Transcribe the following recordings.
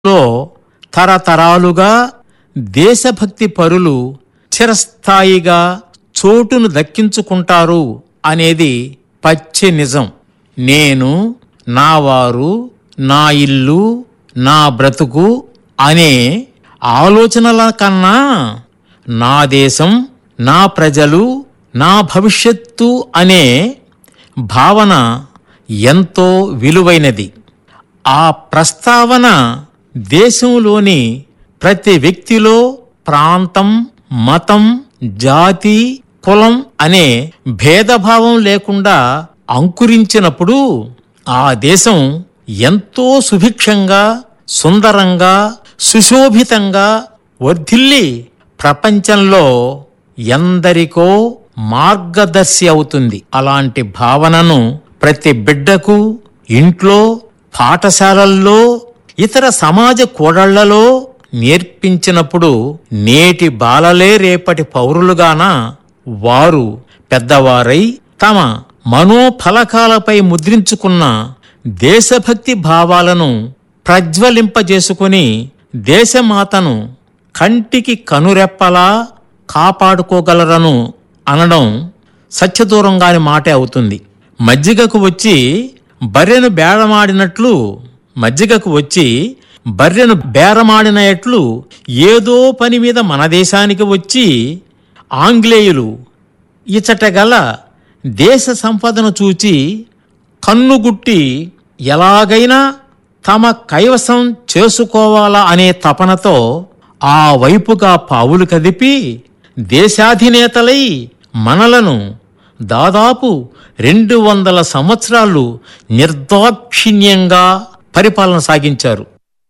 లో తరతరాలుగా దేశభక్తి పరులు చిరస్థాయిగా చోటును దక్కించుకుంటారు అనేది పచ్చి నిజం నేను నా వారు నా ఇల్లు నా బ్రతుకు అనే ఆలోచనల కన్నా నా దేశం నా ప్రజలు నా భవిష్యత్తు అనే భావన ఎంతో విలువైనది ఆ ప్రస్తావన దేశంలోని ప్రతి వ్యక్తిలో ప్రాంతం మతం జాతి కులం అనే భేదభావం లేకుండా అంకురించినప్పుడు ఆ దేశం ఎంతో సుభిక్షంగా సుందరంగా సుశోభితంగా వర్ధిల్లి ప్రపంచంలో ఎందరికో మార్గదర్శి అవుతుంది అలాంటి భావనను ప్రతి బిడ్డకు ఇంట్లో పాఠశాలల్లో ఇతర సమాజ కూడళ్లలో నేర్పించినప్పుడు నేటి బాలలే రేపటి పౌరులుగాన వారు పెద్దవారై తమ మనోఫలకాలపై ముద్రించుకున్న దేశభక్తి భావాలను ప్రజ్వలింపజేసుకుని దేశమాతను కంటికి కనురెప్పలా కాపాడుకోగలరను అనడం సత్యదూరంగాని మాటే అవుతుంది మజ్జిగకు వచ్చి బర్రెను బేరమాడినట్లు మజ్జిగకు వచ్చి బర్రెను బేరమాడినట్లు ఏదో పని మీద మన దేశానికి వచ్చి ఆంగ్లేయులు ఇచటగల దేశ సంపదను చూచి కన్నుగుట్టి ఎలాగైనా తమ కైవసం చేసుకోవాలా అనే తపనతో ఆ వైపుగా పావులు కదిపి దేశాధినేతలై మనలను దాదాపు రెండు వందల సంవత్సరాలు నిర్దాక్షిణ్యంగా పరిపాలన సాగించారు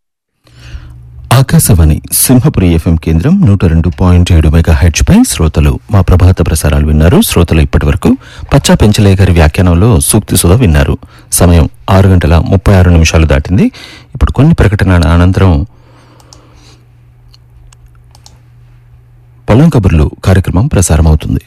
ఆకాశవాణి సింహపురి ఎఫ్ఎం కేంద్రం నూట రెండు పాయింట్ ఏడు మెగా హెచ్ పై శ్రోతలు మా ప్రభాత ప్రసారాలు విన్నారు శ్రోతలు ఇప్పటి వరకు పచ్చా పెంచలే గారి వ్యాఖ్యానంలో సూక్తి సుధ విన్నారు సమయం ఆరు గంటల ముప్పై ఆరు నిమిషాలు దాటింది ఇప్పుడు కొన్ని ప్రకటనల అనంతరం పొలం కబుర్లు కార్యక్రమం ప్రసారమవుతుంది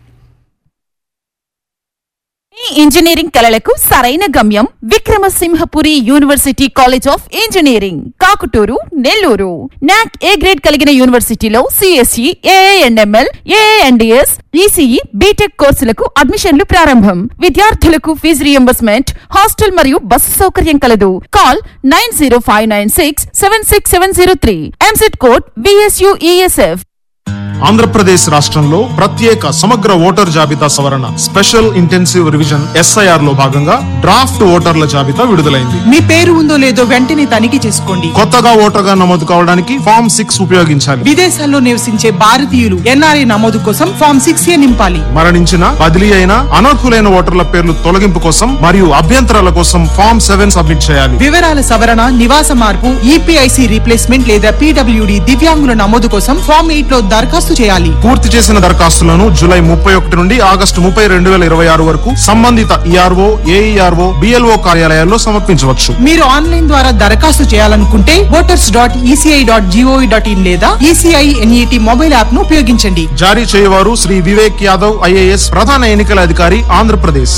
ఈ ఇంజనీరింగ్ కళలకు సరైన గమ్యం Vikramasimhapuri university college of engineering Kakuturu Nellore NAAC A grade కలిగిన యూనివర్సిటీలో సిఎస్ఈ ఏఎన్ఎంఎల్ ఏఎన్డిఎస్ ఈసీఈ బీటెక్ కోర్సులకు అడ్మిషన్లు ప్రారంభం విద్యార్థులకు ఫీజు రియంబర్స్మెంట్ హాస్టల్ మరియు బస్సు సౌకర్యం కలదు call nine zero five nine six seven six seven zero three EAMCET code VSUESF Andhra Pradesh రాష్ట్రంలో ప్రత్యేక సమగ్ర ఓటర్ జాబితా సవరణ స్పెషల్ ఇంటెన్సివ్ రివిజన్ ఎస్ఐఆర్ లో భాగంగా డ్రాఫ్ట్ ఓటర్ల జాబితా విడుదలైంది మీ పేరు ఉందో లేదో వెంటనే తనిఖీ చేసుకోండి కొత్తగా ఓటర్గా నమోదు కావడానికి ఫామ్ సిక్స్ ఉపయోగించాలి విదేశాల్లో నివసించే భారతీయులు ఎన్ఆర్ఐ నమోదు కోసం ఫామ్ సిక్స్ ఏ నింపాలి మరణించిన బదిలీ అయిన అనర్హులైన ఓటర్ల పేర్లు తొలగింపు కోసం మరియు అభ్యంతరాల కోసం ఫామ్ సెవెన్ సబ్మిట్ చేయాలి వివరాల సవరణ నివాస మార్పు ఈపీఐసి రీప్లేస్మెంట్ లేదా పీడబ్ల్యూడి దివ్యాంగుల నమోదు కోసం ఫామ్ ఎయిట్ లో దరఖాస్తు చేయాలి పూర్తి చేసిన దరఖాస్తులను జూలై ముప్పై ఒకటి నుండి ఆగస్టు ముప్పై రెండు వేల ఇరవై ఆరు వరకు సంబంధిత ఈఆర్ఓ ఏఈఆర్ఓ బిఎల్ఓ కార్యాలయాల్లో సమర్పించవచ్చు మీరు ఆన్లైన్ ద్వారా దరఖాస్తు చేయాలనుకుంటే voters dot ECI dot gov dot in లేదా ఈసీఐ ఎన్ఈటి మొబైల్ యాప్ ను ఉపయోగించండి జారీ చేయవారు శ్రీ వివేక్ యాదవ్ ఐఏఎస్ ప్రధాన ఎన్నికల అధికారి ఆంధ్రప్రదేశ్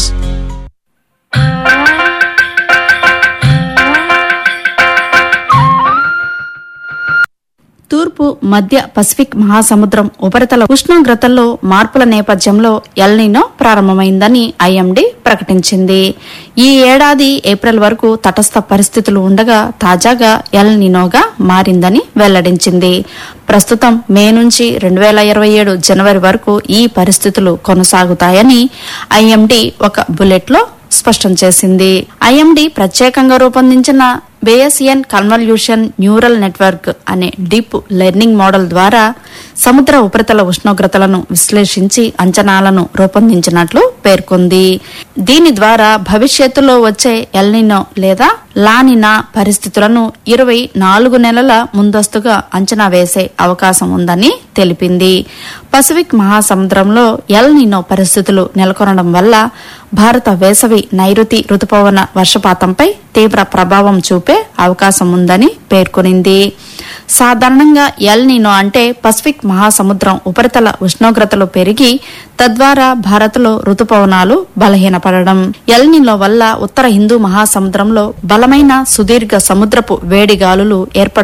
తూర్పు మధ్య పసిఫిక్ మహాసముద్రం ఉపరితల ఉష్ణోగ్రతల్లో మార్పుల నేపథ్యంలో ఎల్నినో ప్రారంభమైందని ఐఎండీ ప్రకటించింది ఈ ఏడాది ఏప్రిల్ వరకు తటస్థ పరిస్థితులు ఉండగా తాజాగా ఎల్ నినోగా మారిందని వెల్లడించింది ప్రస్తుతం మే నుంచి రెండు వేల ఇరవై ఏడు జనవరి వరకు ఈ పరిస్థితులు కొనసాగుతాయని ఐఎండీ ఒక బులెట్లో స్పష్టం చేసింది ఐఎండీ ప్రత్యేకంగా రూపొందించిన బేయసియన్ కన్వల్యూషన్ న్యూరల్ నెట్వర్క్ అనే డీప్ లెర్నింగ్ మోడల్ ద్వారా సముద్ర ఉపరితల ఉష్ణోగ్రతలను విశ్లేషించి అంచనాలను రూపొందించినట్లు పేర్కొంది దీని ద్వారా భవిష్యత్తులో వచ్చే ఎల్నినో లేదా లానినా పరిస్థితులను ఇరవై నాలుగు నెలల ముందస్తుగా అంచనా వేసే అవకాశం ఉందని తెలిపింది పసిఫిక్ మహాసముద్రంలో ఎల్ నినో పరిస్థితులు నెలకొనడం వల్ల భారత వేసవి నైరుతి రుతుపవన వర్షపాతంపై తీవ్ర ప్రభావం చూపే అవకాశం ఉందని పేర్కొనింది సాధారణంగా ఎల్ నినో అంటే పసిఫిక్ మహాసముద్రం ఉపరితల ఉష్ణోగ్రతలు పెరిగి తద్వారా భారత్లో రుతుపవన రుతుపవనాలు బలహీనపడడం ఎల్నిలో వల్ల ఉత్తర హిందూ మహాసముద్రంలో బలమైన సుదీర్ఘ సముద్రపు వేడి గాలులు ఏర్పడ